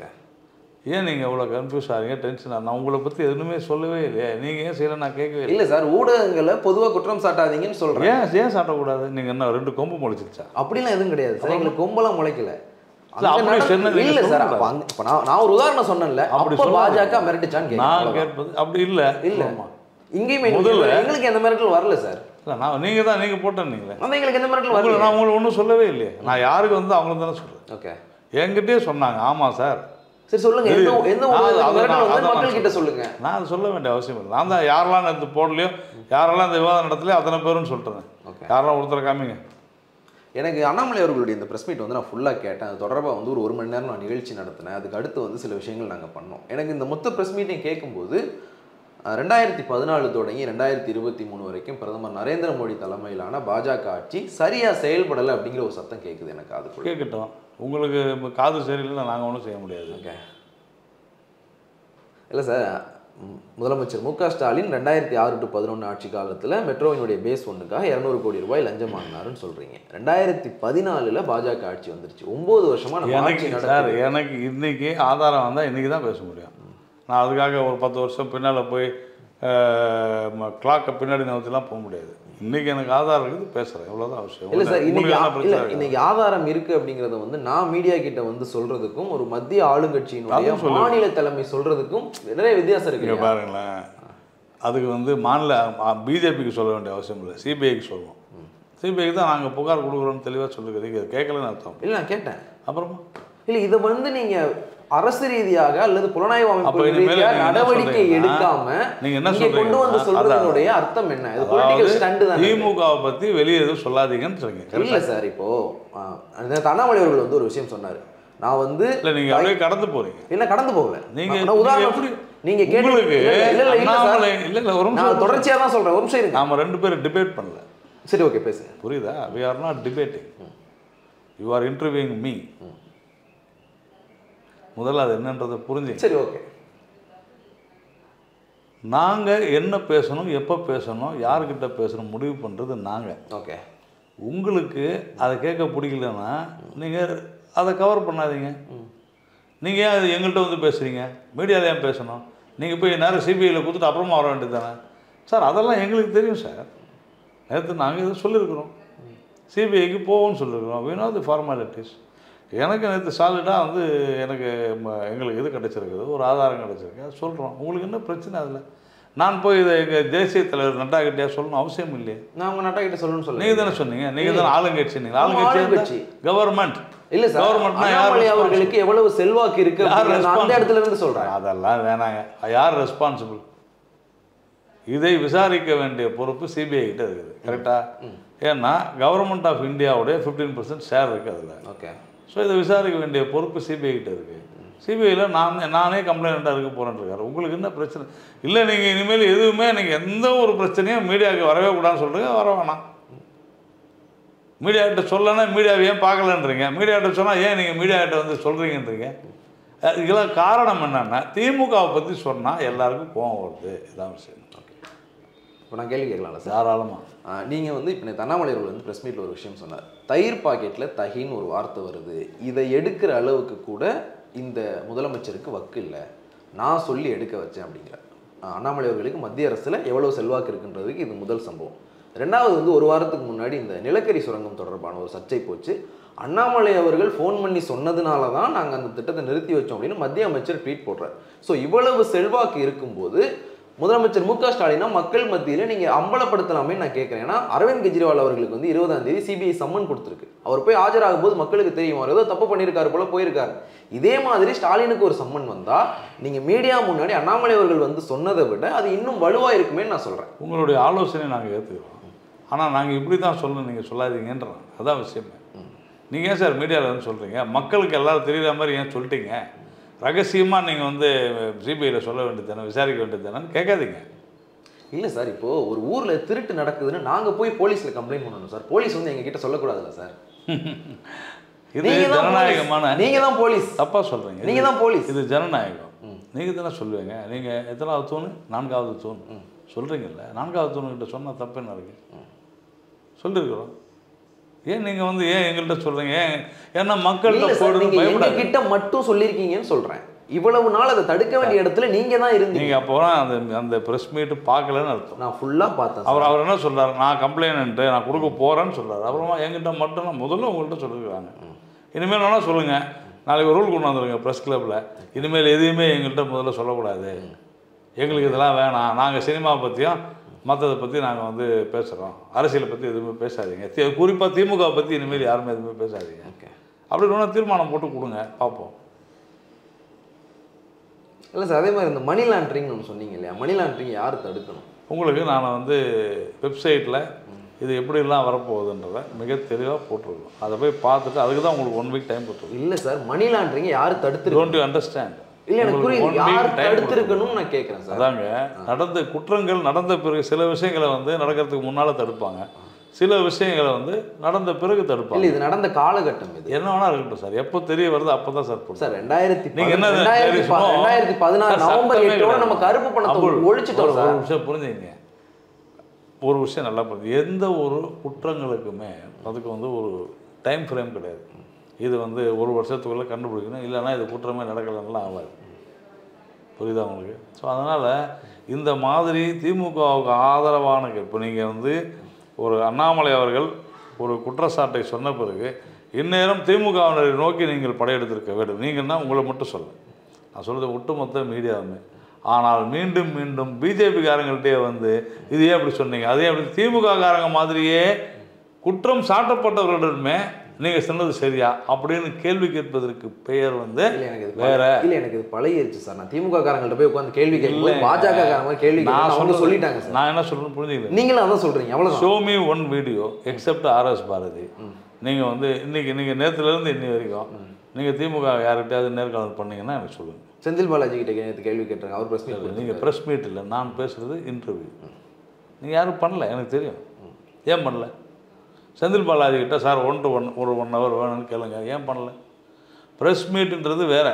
Speaker 2: ஏன் நீங்கள் இவ்வளோ கன்ஃபியூஸ் ஆகிறீங்க டென்ஷன் ஆகுது நான் உங்களை பற்றி எதுவுமே சொல்லவே இல்லையே நீங்கள் ஏன் செய்யல நான் கேட்கவே இல்லை
Speaker 1: இல்ல சார் ஊடகங்களை பொதுவா குற்றம் சாட்டாதீங்கன்னு சொல்றேன்
Speaker 2: ஏன் ஏன் சாப்பிடக்கூடாது நீங்கள் என்ன ரெண்டு கொம்பு முளைச்சிருச்சா
Speaker 1: அப்படிலாம் எதுவும் கிடையாது சார் எங்களுக்கு கொம்பெல்லாம் முளைக்கல
Speaker 2: இல்ல,
Speaker 1: அங்க
Speaker 2: அப்படி
Speaker 1: நடந்த-
Speaker 2: சொன்னது நீங்க
Speaker 1: இல்ல சார்
Speaker 2: சொல்லக்கூடாது.
Speaker 1: அப்ப அங்க- இப்ப நான் நான் ஒரு உதாரணம் சொன்னேன்ல
Speaker 2: அப்படி
Speaker 1: அப்ப
Speaker 2: சொல்லாதீங்க.
Speaker 1: பாஜக மிரட்டுச்சான்னு கேட்கிறேன்
Speaker 2: நான்
Speaker 1: அவ்வளவுதான்.
Speaker 2: கேட்பது அப்படி இல்லை
Speaker 1: இல்ல
Speaker 2: ஆமா.
Speaker 1: இங்கேயுமே
Speaker 2: முதல்ல-
Speaker 1: முதல்ல எங்களுக்கு எந்த மிரட்டல் வரல சார்
Speaker 2: இல்லை நான் நீங்கள் தான் நீங்கள் போட்டேன்னீங்களே
Speaker 1: ஆனா எங்களுக்கு எந்த மிரட்டல்
Speaker 2: உங்களை
Speaker 1: வரல
Speaker 2: நான் உங்களை ஒன்றும் சொல்லவே இல்லையே நான் யாருக்கு வந்து அவங்கள தானே சொல்கிறேன்
Speaker 1: ஓகே
Speaker 2: என்கிட்டயே சொன்னாங்க ஆமாம் சார்
Speaker 1: சரி சொல்லுங்க எந்த
Speaker 2: தெரியுது.
Speaker 1: எந்த
Speaker 2: நான்
Speaker 1: ஊடகத்துக்கு
Speaker 2: அதை
Speaker 1: மிரட்டல்
Speaker 2: நான்
Speaker 1: வந்து
Speaker 2: அதை நான்
Speaker 1: மக்கள் கிட்ட
Speaker 2: சொல்றேன்.
Speaker 1: சொல்லுங்க
Speaker 2: நான் அதை சொல்ல வேண்டிய அவசியம் இல்லை நான் தான் யாரெல்லாம் நேற்று போடலையோ யாரெல்லாம் இந்த விவாதம் நடத்தலையோ அத்தனை பேருன்னு சொல்லிட்டேன்
Speaker 1: Okay.
Speaker 2: யாரெல்லாம் ஒருத்தரை காமிங்க
Speaker 1: எனக்கு அண்ணாமலை அவர்களுடைய இந்த ப்ரெஸ் மீட் வந்து நான் ஃபுல்லாக கேட்டேன் அது தொடர்பாக வந்து ஒரு ஒரு மணி நேரம் நான் நிகழ்ச்சி நடத்தினேன் அதுக்கு அடுத்து வந்து சில விஷயங்கள் நாங்கள் பண்ணோம் எனக்கு இந்த மொத்த ப்ரெஸ் மீட்டிங் கேட்கும்போது அஹ், ரெண்டாயிரத்தி பதினாலு தொடங்கி ரெண்டாயிரத்தி இருபத்தி மூணு வரைக்கும் பிரதமர் நரேந்திர மோடி தலைமையிலான பாஜக ஆட்சி சரியாக செயல்படலை அப்படிங்கிற ஒரு சத்தம் கேட்குது எனக்கு அதுக்குள்ள
Speaker 2: கேட்கட்டும் உங்களுக்கு இப்ப காது சரியில்லைன்னா நாங்கள் ஒன்றும் செய்ய முடியாது
Speaker 1: ஓகே இல்லை சார் ம், முதலமைச்சர் மு க ஸ்டாலின் ரெண்டாயிரத்தி ஆறு டு பதினொன்று ஆட்சி காலத்தில் மெட்ரோவினுடைய பேஸ் ஒன்றுக்காக இரநூறு கோடி ரூபாய் லஞ்சம் வாங்கினாருன்னு சொல்கிறீங்க ரெண்டாயிரத்தி பதினாலில் பாஜக ஆட்சி வந்துருச்சு ஒம்பது வருஷமா நம்ம ஆட்சி
Speaker 2: எனக்கு சார்
Speaker 1: நடக்குது
Speaker 2: எனக்கு இன்னைக்கு ஆதாரம் வந்தால் இன்றைக்கி தான் பேச முடியும் நான் அதுக்காக ஒரு பத்து வருஷம் பின்னால் போய் கிளாக்கை பின்னாடி நகர்த்திலாம் போக முடியாது இன்றைக்கி எனக்கு ஆதாரம் இருக்குது பேசுகிறேன் இவ்வளோதான் அவசியம்
Speaker 1: இல்ல சார் இன்னைக்கு
Speaker 2: உங்களுக்கு என்ன
Speaker 1: ஆ- இல்ல
Speaker 2: பிரச்சனை இருக்கு?
Speaker 1: இன்னைக்கு ஆதாரம் இருக்கு அப்படிங்கறத வந்து நான் மீடியா கிட்ட வந்து சொல்றதுக்கும் ஒரு மத்திய ஆளுங்கட்சியினுடைய
Speaker 2: அதுவும் சொல்லுங்க.
Speaker 1: மாநில தலைமை சொல்றதுக்கும் நிறைய வித்தியாசம் இருக்கு
Speaker 2: இங்கே
Speaker 1: இல்லையா?
Speaker 2: பாருங்களேன் அதுக்கு வந்து மாநில பிஜேபிக்கு சொல்ல வேண்டிய அவசியம் இல்லை சிபிஐக்கு சொல்லுவோம் சிபிஐக்கு தான் நாங்கள் புகார் கொடுக்குறோம்னு தெளிவாக சொல்லுகிறீங்க இது கேட்கலன்னு அர்த்தம்
Speaker 1: இல்ல நான் கேட்டேன்
Speaker 2: அப்புறமா
Speaker 1: இல்ல இதை வந்து நீங்க அரசு ரீதியாக அல்லது புலனாய்வு
Speaker 2: அப்ப
Speaker 1: அமைப்பு
Speaker 2: இனிமேல்
Speaker 1: ரீதியாக
Speaker 2: நீங்க என்ன
Speaker 1: நடவடிக்கை
Speaker 2: சொல்றீங்கன்னா,
Speaker 1: எடுக்காம
Speaker 2: நீங்க என்ன
Speaker 1: இங்க கொண்டு வந்து
Speaker 2: சொல்றீங்கன்னா,
Speaker 1: சொல்றதனுடைய அர்த்தம் என்ன இது பொலிட்டிக்கல் ஸ்டண்ட் தான் இது.
Speaker 2: திமுகவை பற்றி வெளியே எதுவும் சொல்லாதீங்கன்னு சொல்லுங்க
Speaker 1: இல்ல சார் இப்போ ஆ, நேத்து அண்ணாமலை அவர்கள் வந்து ஒரு விஷயம் சொன்னாரு நான் வந்து
Speaker 2: இல்லை நீங்கள் அப்படியே கடந்து போகிறீங்க
Speaker 1: இல்ல கடந்து போகல
Speaker 2: நீங்க
Speaker 1: நான் நான் உதாரணம்
Speaker 2: எப்படி
Speaker 1: நீங்க கேட்டு
Speaker 2: உங்களுக்கு
Speaker 1: இல்ல இல்ல இல்ல, இல்ல சார்
Speaker 2: அண்ணாமலை இல்லை இல்லை ஒரு
Speaker 1: நான்
Speaker 2: நிமிஷம்
Speaker 1: தொடர்ச்சியா தான் சொல்றேன் ஒரு நிமிஷம் இருங்க
Speaker 2: நாம ரெண்டு பேரும் டிபேட் பண்ணல
Speaker 1: சரி ஓகே பேசுங்க
Speaker 2: புரியுதா we are not debating you are interviewing me முதல்ல அது என்னன்றதை புரிஞ்சுங்க
Speaker 1: சரி ஓகே
Speaker 2: நாங்கள் என்ன பேசணும் எப்போ பேசணும் யார்கிட்ட பேசணும் முடிவு பண்ணுறது நாங்கள்
Speaker 1: ஓகே
Speaker 2: உங்களுக்கு அதை கேட்க பிடிக்கலன்னா நீங்கள் அதை கவர் பண்ணாதீங்க நீங்கள் ஏன் அது எங்கள்கிட்ட வந்து பேசுகிறீங்க மீடியாவில் ஏன் பேசணும் நீங்கள் போய் நேரம் சிபிஐயில் கொடுத்துட்டு அப்புறமா வர வேண்டியது தானே சார் அதெல்லாம் எங்களுக்கு தெரியும் சார் நேற்று நாங்கள் இதை சொல்லியிருக்கிறோம் சிபிஐக்கு போவோம்னு சொல்லியிருக்கிறோம் we know the ஃபார்மாலிட்டிஸ் எனக்கு நேற்று சாலிடாக வந்து எனக்கு ம- எங்களுக்கு இது கிடச்சிருக்குது ஒரு ஆதாரம் கிடச்சிருக்கு அது சொல்கிறோம் உங்களுக்கு என்ன பிரச்சனை அதில் நான் போய் இதை எங்கள் தேசிய தலைவர் நட்டா கிட்டே சொல்லணும் அவசியம் இல்லையே
Speaker 1: நான் உங்க நட்டா கிட்ட சொல்லணும்னு சொல்லுங்க
Speaker 2: நீங்கள் தானே சொன்னீங்க நீங்கள் தானே ஆளுங்கட்சி நீங்கள்
Speaker 1: ஆமா, ஆளுங்கட்சி.
Speaker 2: ஆளுங்கட்சி கவர்மெண்ட்
Speaker 1: இல்ல சார்
Speaker 2: கவர்மெண்ட்னா யார்
Speaker 1: அண்ணாமலை
Speaker 2: responsible?
Speaker 1: அவர்களுக்கு எவ்வளவு செல்வாக்கு இருக்கு
Speaker 2: யார்
Speaker 1: அப்படிங்கறத நான் அந்த
Speaker 2: responsible?
Speaker 1: இடத்துல இருந்து சொல்றேன்
Speaker 2: அதெல்லாம் வேணாங்க யார் ரெஸ்பான்சிபிள் இதை விசாரிக்க வேண்டிய பொறுப்பு சிபிஐ கிட்ட இருக்குது கரெக்டா ஏன்னா கவர்மெண்ட் ஆஃப் இந்தியாவுடைய ஃபிஃப்டீன் பர்சன்ட் ஷேர் இருக்குது அதில்
Speaker 1: ஓகே
Speaker 2: ஸோ இதை விசாரிக்க வேண்டிய பொறுப்பு சிபிஐ கிட்ட இருக்குது சிபிஐயில் நான் நானே கம்ப்ளைண்ட்டாக இருக்க போகிறேன்னு இருக்காரு உங்களுக்கு என்ன பிரச்சனை இல்லை நீங்கள் இனிமேல் எதுவுமே நீங்கள் எந்த ஒரு பிரச்சனையும் மீடியாவுக்கு வரவே கூடாதுன்னு சொல்கிறீங்க வர வேணாம் மீடியாக்கிட்ட சொல்லனா மீடியாவை ஏன் பார்க்கலன்றீங்க மீடியாக்கிட்ட சொன்னால் ஏன் நீங்கள் மீடியாக்கிட்ட வந்து சொல்கிறீங்கன்றீங்க அஹ் இதெல்லாம் காரணம் என்னென்னா திமுகவை பற்றி சொன்னால் எல்லாருக்கும் கோவம் வருது இதான் விஷயம்
Speaker 1: இப்போ நான் கேள்வி கேட்கலாம்ல சார்
Speaker 2: தாராளமாக
Speaker 1: ஆஹ் நீங்க வந்து இப்போ நேத்து அண்ணாமலை அவர்கள் வந்து ப்ரெஸ் மீட்ல ஒரு விஷயம் சொன்னார் தயிர் பாக்கெட்ல தகின்னு ஒரு வார்த்தை வருது இதை எடுக்கிற அளவுக்கு கூட இந்த முதலமைச்சருக்கு வக்கு இல்லை நான் சொல்லி எடுக்க வச்சேன் அப்படிங்கிற ஆஹ் அண்ணாமலை அவர்களுக்கு மத்திய அரசுல எவ்வளவு செல்வாக்கு இருக்குன்றதுக்கு இது முதல் சம்பவம் ரெண்டாவது வந்து ஒரு வாரத்துக்கு முன்னாடி இந்த நிலக்கரி சுரங்கம் தொடர்பான ஒரு சர்ச்சை போச்சு அண்ணாமலை அவர்கள் ஃபோன் பண்ணி சொன்னதுனால தான் நாங்கள் அந்த திட்டத்தை நிறுத்தி வச்சோம் அப்படின்னு மத்திய அமைச்சர் ட்வீட் போடுறார் ஸோ இவ்வளவு செல்வாக்கு இருக்கும்போது முதலமைச்சர் மு க ஸ்டாலினா மக்கள் மத்தியில் நீங்கள் அம்பலப்படுத்தலாமே நான் கேட்குறேன் ஏன்னா அரவிந்த் கெஜ்ரிவால் அவர்களுக்கு வந்து இருபதாம் தேதி சிபிஐ சம்மன் கொடுத்துருக்கு அவர் போய் ஆஜராகும் போது மக்களுக்கு தெரியும் அவர் ஏதோ தப்பு பண்ணியிருக்காரு போல போயிருக்காரு இதே மாதிரி ஸ்டாலினுக்கு ஒரு சம்மன் வந்தா நீங்க மீடியா முன்னாடி அண்ணாமலை அவர்கள் வந்து சொன்னதை விட அது இன்னும் வலுவா இருக்குமே நான் சொல்றேன்
Speaker 2: உங்களுடைய ஆலோசனை நாங்கள் ஏற்றுக்கிறோம் ஆனால் நாங்கள் இப்படி தான் சொல்லணும் நீங்கள் சொல்லாதீங்கன்றோம் அதான் விஷயமே நீங்கள் ஏன் சார் மீடியாவில் வந்து சொல்கிறீங்க மக்களுக்கு எல்லாரும் தெரியுற மாதிரி ஏன் சொல்லிட்டீங்க ரகசியமாக நீங்கள் வந்து சிபிஐயில் சொல்ல வேண்டியது தானே விசாரிக்க வேண்டியது தானேன்னு கேட்காதீங்க
Speaker 1: இல்ல சார் இப்போ ஒரு ஊர்ல திருட்டு நடக்குதுன்னு நாங்க போய் போலீஸ்ல கம்ப்ளைண்ட் பண்ணணும் சார் போலீஸ் வந்து எங்க கிட்ட சொல்லக்கூடாதுல்ல சார்
Speaker 2: இது
Speaker 1: நீங்க தான்
Speaker 2: ஜனநாயகமான
Speaker 1: போலீஸ். நீங்க தான் போலீஸ்
Speaker 2: தப்பாக சொல்கிறீங்க
Speaker 1: நீங்க தான் போலீஸ்
Speaker 2: இது ஜனநாயகம் நீங்கள் தானே சொல்லுவீங்க நீங்கள் எத்தனாவது தூண் நான்காவது தூண் சொல்கிறீங்கல்ல நான்காவது தூணுக்கிட்ட சொன்னால் தப்பு என்ன இருக்கு சொல்லியிருக்கிறோம் ஏன் நீங்கள் வந்து ஏன் எங்கள்கிட்ட சொல்கிறீங்க ஏன் ஏன்னா
Speaker 1: இல்ல
Speaker 2: மக்கள்கிட்ட
Speaker 1: சார்
Speaker 2: போடுறது
Speaker 1: நீங்க எங்க
Speaker 2: பயப்படாது
Speaker 1: கிட்ட மட்டும் சொல்லியிருக்கீங்கன்னு சொல்றேன் இவ்வளவு நாள் அதை தடுக்க வேண்டிய இடத்துல நீங்க தான் இருந்தீங்க
Speaker 2: நீங்கள் அப்போ அந்த அந்த ப்ரெஸ் மீட்டு பார்க்கலன்னு அர்த்தம்
Speaker 1: நான் ஃபுல்லா பார்த்தேன்
Speaker 2: அவர் அவர் என்ன சொல்றாரு நான் கம்ப்ளைண்ட்டு நான் கொடுக்க போகிறேன்னு சொல்றாரு அப்புறமா என்கிட்ட மட்டும் நான் முதல்ல உங்கள்கிட்ட சொல்லியிருக்காங்க இனிமேல் வேணால் சொல்லுங்கள் நாளைக்கு ஒரு ரூல் கொண்டு வந்துருங்க ப்ரெஸ் கிளப்பில் இனிமேல் எதையுமே எங்கள்கிட்ட முதல்ல சொல்லக்கூடாது எங்களுக்கு இதெல்லாம் வேணாம் நாங்கள் சினிமா பற்றியும் மற்றதை பற்றி நாங்கள் வந்து பேசுகிறோம் அரசியலை பற்றி எதுவுமே பேசாதீங்க தி குறிப்பாக திமுக பற்றி இனிமேல் யாருமே எதுவுமே பேசாதீங்க
Speaker 1: ஓகே
Speaker 2: அப்படி ஒன்றா தீர்மானம் போட்டு கொடுங்க பார்ப்போம்
Speaker 1: இல்லை சார் அதே மாதிரி இந்த மணி லாண்ட்ரிங் நம்ம சொன்னீங்க இல்லையா மணி லாண்ட்ரிங் யார் தடுக்கணும்
Speaker 2: உங்களுக்கு நான் வந்து வெப்சைட்டில் இது எப்படிலாம் வரப்போகுதுன்றத மிக தெளிவாக போட்டிருக்கோம் அதை போய் பார்த்துட்டு அதுக்கு தான் உங்களுக்கு ஒன் வீக் டைம் கொடுத்துருக்கோம்
Speaker 1: இல்ல சார் மணி லாண்ட்ரிங் யார் தடுத்துருக்கு
Speaker 2: டோன்ட் யூ அண்டர்ஸ்டாண்ட்
Speaker 1: இல்ல எனக்கு புரியுது யார் தடுத்திருக்கணும் நான் கேட்கறேன் சார்
Speaker 2: அதாங்க நடந்த குற்றங்கள் நடந்த பிறகு சில விஷயங்களை வந்து நடக்கிறதுக்கு முன்னால் தடுப்பாங்க சில விஷயங்களை வந்து நடந்த பிறகு தடுப்பாங்க
Speaker 1: இல்ல இது நடந்த காலகட்டம் இது
Speaker 2: என்ன வேணா இருக்கட்டும் சார் எப்போ தெரிய வருது அப்போ தான் சார் போடுவோம்
Speaker 1: சார் ரெண்டாயிரத்தி
Speaker 2: நீங்க என்ன
Speaker 1: ரெண்டாயிரத்தி ப-
Speaker 2: சும்மா-
Speaker 1: ரெண்டாயிரத்தி பதினாறு
Speaker 2: சார்,
Speaker 1: நவம்பர்
Speaker 2: சட்டமே
Speaker 1: எட்டோட
Speaker 2: கிடையாது.
Speaker 1: நம்ம கருப்பு பணத்தை
Speaker 2: அம்புல்,
Speaker 1: ஒழிச்சிட்டோம்
Speaker 2: ஒரு-
Speaker 1: சார்
Speaker 2: ஒரு விஷயம் புரிஞ்சுங்க ஒரு விஷயம் நல்லா புரிஞ்சு எந்த ஒரு குற்றங்களுக்குமே அதுக்கு வந்து ஒரு டைம் ஃப்ரேம் கிடையாது இது வந்து ஒரு வருஷத்துக்குள்ளே கண்டுபிடிக்கணும் இல்லைன்னா இது குற்றமே நடக்கலைன்னுலாம் ஆகாது புரியுதா உங்களுக்கு ஸோ அதனால் இந்த மாதிரி திமுகவுக்கு ஆதரவான இப்போ நீங்கள் வந்து ஒரு அண்ணாமலை அவர்கள் ஒரு குற்றச்சாட்டை சொன்ன பிறகு இந்நேரம் திமுகவினரை நோக்கி நீங்கள் படையெடுத்திருக்க வேண்டும் நீங்கன்னா உங்களை மட்டும் சொல்ல நான் சொல்கிறது ஒட்டுமொத்த மீடியாவுமே ஆனால் மீண்டும் மீண்டும் பிஜேபிக்காரங்கள்ட்டே வந்து இது ஏன் அப்படி சொன்னீங்க அதே அப்படி திமுக காரங்க மாதிரியே குற்றம் சாட்டப்பட்டவர்களிடமே நீங்கள் சொன்னது சரியா அப்படின்னு கேள்வி கேட்பதற்கு பெயர் வந்து
Speaker 1: இல்ல எனக்கு இது
Speaker 2: வேற.
Speaker 1: பழ- இல்ல எனக்கு இது பழகிருச்சு சார் நான் திமுக காரங்கள்ட்ட போய் உட்கார்ந்து கேள்வி கேட்கும்போது
Speaker 2: இல்லைங்க.
Speaker 1: பாஜக காரங்க கேள்வி
Speaker 2: நான்
Speaker 1: கேட்க அவங்க
Speaker 2: சொல்றது
Speaker 1: சொல்லிட்டாங்க சார்
Speaker 2: நான் என்ன சொல்றேன்னு புரிஞ்சுக்கல
Speaker 1: நீங்களும் அதான் சொல்றீங்க அவ்வளவுதான்
Speaker 2: show me one video except RS Bharathi நீங்கள் வந்து இன்னைக்கு நீங்கள் நேற்றுலேருந்து இன்னி வரைக்கும் நீங்கள் திமுக யார்கிட்டயாவது நேர்காணல் பண்ணீங்கன்னா எனக்கு சொல்லுங்கள்
Speaker 1: செந்தில் பாலாஜி கிட்ட நேத்து கேள்வி கேட்டாங்க அவர் பிரச்சனை
Speaker 2: நீங்கள் ப்ரெஸ் மீட் இல்லை நான் பேசுகிறது இன்டர்வியூ நீங்கள் யாரும் பண்ணல எனக்கு தெரியும் ஏன் பண்ணல செந்தில் பாலாஜி கிட்ட சார் ஒன் டு ஒன் ஒரு ஒன் ஹவர் வேணும்னு கேளுங்க ஏன் பண்ணல ப்ரெஸ் மீட்டுன்றது வேற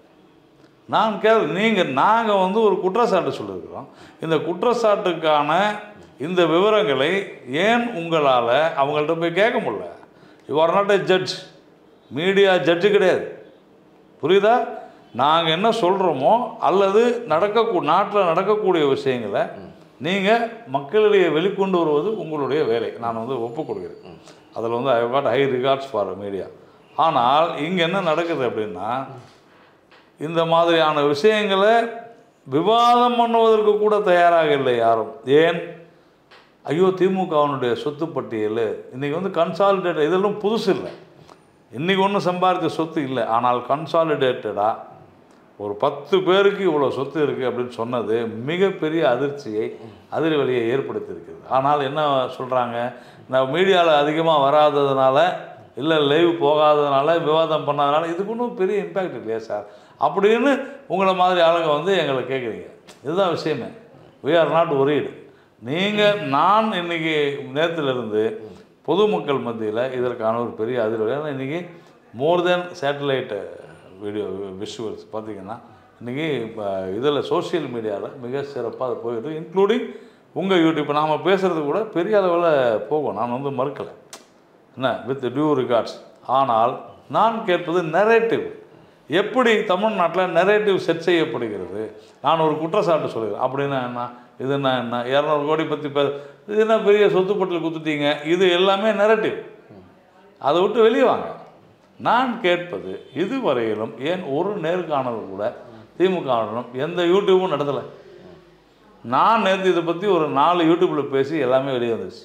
Speaker 2: நான் கே நீங்கள் நாங்கள் வந்து ஒரு குற்றச்சாட்டு சொல்லியிருக்கிறோம் இந்த குற்றச்சாட்டுக்கான இந்த விவரங்களை ஏன் உங்களால் அவங்கள்ட்ட போய் கேட்க முடியல you are not a judge media judge கிடையாது புரியுதா நாங்கள் என்ன சொல்கிறோமோ அல்லது நடக்க நாட்டில் நடக்கக்கூடிய விஷயங்களை நீங்கள் மக்களிடையே வெளிக்கொண்டு வருவது உங்களுடைய வேலை நான் வந்து ஒப்புக் கொடுக்கிறேன் அதில் வந்து I got high regards for media ஆனால் இங்கே என்ன நடக்குது அப்படின்னா இந்த மாதிரியான விஷயங்களை விவாதம் பண்ணுவதற்கு கூட தயாராக இல்லை யாரும் ஏன் ஐயோ திமுகவினுடைய சொத்து பட்டியல் இன்றைக்கி வந்து கன்சாலிடேட் இதெல்லாம் புதுசு இல்லை இன்றைக்கி ஒன்றும் சம்பாதித்த சொத்து இல்லை ஆனால் கன்சாலிடேட்டடாக ஒரு பத்து பேருக்கு இவ்வளோ சொத்து இருக்குது அப்படின்னு சொன்னது மிகப்பெரிய அதிர்ச்சியை அதிர்வலியை ஏற்படுத்தியிருக்குது ஆனால் என்ன சொல்கிறாங்க நான் மீடியாவில் அதிகமாக வராததுனால இல்லை லைவ் போகாததுனால விவாதம் பண்ணாதனால இதுக்கு ஒன்றும் பெரிய இம்பேக்ட் இல்லையா சார் அப்படின்னு உங்களை மாதிரி ஆளுங்க வந்து எங்களை கேட்குறீங்க இதுதான் விஷயமே we are நாட் worried நீங்கள் நான் இன்னைக்கு நேரத்திலிருந்து பொதுமக்கள் மத்தியில் இதற்கான ஒரு பெரிய அதிர்வு ஏன்னா இன்றைக்கி more then satellite video visuals பார்த்தீங்கன்னா இன்றைக்கி இதில் சோஷியல் மீடியாவில் மிக சிறப்பாக அது போயிட்டு இன்க்ளூடிங் உங்கள் யூடியூப் நாம் பேசுகிறது கூட பெரிய அளவில் போகும் நான் வந்து மறுக்கலை என்ன வித் டியூ ரிகார்ட்ஸ் ஆனால் நான் கேட்பது நெரேட்டிவ் எப்படி தமிழ்நாட்டில் நெரேட்டிவ் செட் செய்யப்படுகிறது நான் ஒரு குற்றச்சாட்டு சொல்லுகிறேன் அப்படின்னா என்ன இது என்ன என்ன இரநூறு கோடி பற்றி பே இது என்ன பெரிய சொத்து பட்டியல் குத்துட்டீங்க இது எல்லாமே நெரட்டிவ் அதை விட்டு வெளியே வாங்க நான் கேட்பது இதுவரையிலும் ஏன் ஒரு நேர்காணல் கூட திமுகவிடம் எந்த யூடியூபும் நடத்தலை நான் நேற்று இதை பற்றி ஒரு நாலு யூடியூப்பில் பேசி எல்லாமே வெளியே வந்துச்சு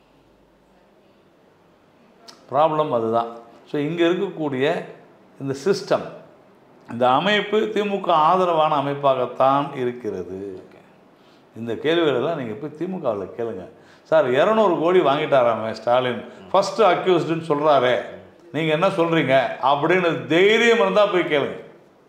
Speaker 2: ப்ராப்ளம் அதுதான் ஸோ இங்கே இருக்கக்கூடிய இந்த சிஸ்டம் இந்த அமைப்பு திமுக ஆதரவான அமைப்பாகத்தான் இருக்கிறது இந்த கேள்விகளெல்லாம் நீங்கள் போய் திமுகவில் கேளுங்க சார் இரநூறு கோடி வாங்கிட்டாராமே ஸ்டாலின் ஃபஸ்ட்டு அக்யூஸ்டுன்னு சொல்கிறாரே நீங்கள் என்ன சொல்கிறீங்க அப்படின்னு தைரியம் இருந்தால் போய் கேளுங்க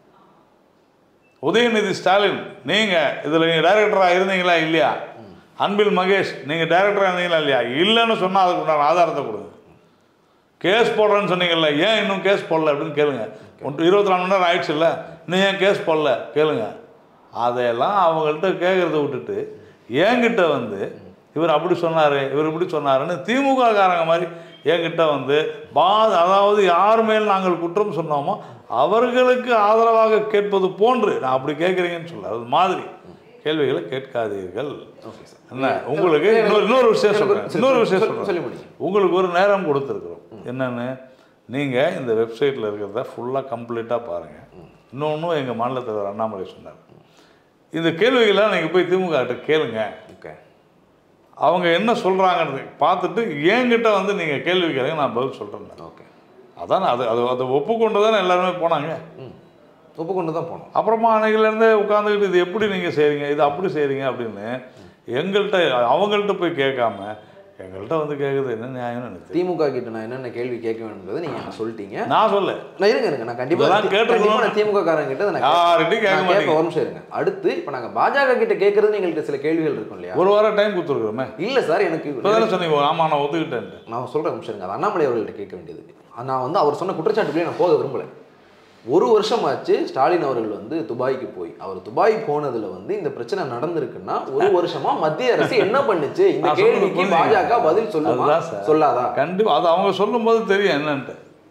Speaker 2: உதயநிதி ஸ்டாலின் நீங்கள் இதில் நீங்கள் டைரக்டராக இருந்தீங்களா இல்லையா அன்பில் மகேஷ் நீங்கள் டைரக்டராக இருந்தீங்களா இல்லையா இல்லைன்னு சொன்னால் அதுக்கு உண்டான ஆதாரத்தை கொடுங்க கேஸ் போடுறேன்னு சொன்னீங்கல்ல ஏன் இன்னும் கேஸ் போடல அப்படின்னு கேளுங்க ஒன்று இருபத்தி நாலு மணி நேரம் ஆயிடுச்சு இல்லை இன்னும் ஏன் கேஸ் போடல கேளுங்க அதையெல்லாம் அவங்கள்ட்ட கேட்குறத விட்டுட்டு என்கிட்ட வந்து இவர் அப்படி சொன்னார் இவர் இப்படி சொன்னாருன்னு திமுக காரங்க மாதிரி என்கிட்ட வந்து பா அதாவது யார் மேல் நாங்கள் குற்றம் சொன்னோமோ அவர்களுக்கு ஆதரவாக கேட்பது போன்று நான் அப்படி கேட்குறீங்கன்னு சொல்ல அது மாதிரி கேள்விகளை கேட்காதீர்கள்
Speaker 1: ஓகே சார்
Speaker 2: என்ன உங்களுக்கு இன்னொரு இன்னொரு விஷயம் சொல்கிறேன் இன்னொரு விஷயம்
Speaker 1: சொல்லி-
Speaker 2: சொல்கிறேன்
Speaker 1: சொல்லி முடிங்க
Speaker 2: உங்களுக்கு ஒரு நேரம் கொடுத்துருக்குறோம் என்னென்னு நீங்கள் இந்த வெப்சைட்டில் இருக்கிறத ஃபுல்லாக கம்ப்ளீட்டாக பாருங்கள் இன்னொன்றும் எங்கள் மாநில தலைவர் அண்ணாமலை சொன்னார் இந்த கேள்விகளை நீங்கள் போய் திமுக கிட்ட கேளுங்க
Speaker 1: ஓகே
Speaker 2: அவங்க என்ன சொல்கிறாங்கன்னு பார்த்துட்டு என்கிட்ட வந்து நீங்கள் கேள்வி கேளுங்க நான் பதில் சொல்கிறேன்
Speaker 1: ஓகே
Speaker 2: அதான் அது அது அதை ஒப்புக்கொண்டு தானே எல்லாருமே போனாங்க
Speaker 1: ம் ஒப்புக்கொண்டு தான் போனோம்
Speaker 2: அப்புறமா அன்னைக்குலேருந்தே உட்காந்துக்கிட்டு இது எப்படி நீங்கள் செய்கிறீங்க இது அப்படி செய்கிறீங்க அப்படின்னு எங்கள்கிட்ட அவங்கள்ட்ட போய் கேட்காம எங்கள்கிட்ட வந்து கேட்குறது என்ன நியாயம்னு எனக்கு தெரியும்.
Speaker 1: திமுக கிட்ட நான் என்னென்ன கேள்வி கேட்க வேணும்ன்றதை நீங்க எனக்கு சொல்லிட்டீங்க
Speaker 2: நான் சொல்ல
Speaker 1: நான் இருங்க இருங்க நான் கண்டிப்பா
Speaker 2: இதெல்லாம் கேட்டிருக்கணும்.
Speaker 1: கண்டிப்பா நான் திமுக காரங்க கிட்ட நான்
Speaker 2: யார்கிட்டயும் கேட்க
Speaker 1: நான்
Speaker 2: மாட்டீங்க.
Speaker 1: கேட்ப ஒரு நிமிஷம் இருங்க அடுத்து இப்போ நாங்க பாஜக கிட்ட கேட்கறது எங்கள்கிட்ட சில கேள்விகள் இருக்கும் இல்லையா
Speaker 2: ஒரு வாரம் டைம் கொடுத்துருக்குறோமே
Speaker 1: இல்ல சார் எனக்கு
Speaker 2: இப்போ தானே சொன்னீங்க ஆமாம் நான் ஒத்துக்கிட்டேன்ட்டு
Speaker 1: நான் சொல்ற நிமிஷம் இருங்க அது அண்ணாமலை அவர்கள்ட்ட கேட்க வேண்டியது நான் வந்து அவர் சொன்ன குற்றச்சாட்டுக்குள்ளே நான் போக விரும்பல ஒரு வருஷமாச்சு ஸ்டாலின் அவர்கள் வந்து துபாய்க்கு போய் அவர் துபாய் போனதுல வந்து இந்த பிரச்சனை நடந்திருக்குன்னா ஒரு வருஷமா மத்திய அரசு என்ன பண்ணுச்சு இந்த
Speaker 2: நான் சொல்றது
Speaker 1: கேள்விக்கு
Speaker 2: புரியுதுங்க.
Speaker 1: பாஜக பதில் சொல்லுமா
Speaker 2: அதுதான் சார்.
Speaker 1: சொல்லாதா
Speaker 2: கண்டிப்பாக அது அவங்க சொல்லும்போது தெரியும் என்னன்ட்டு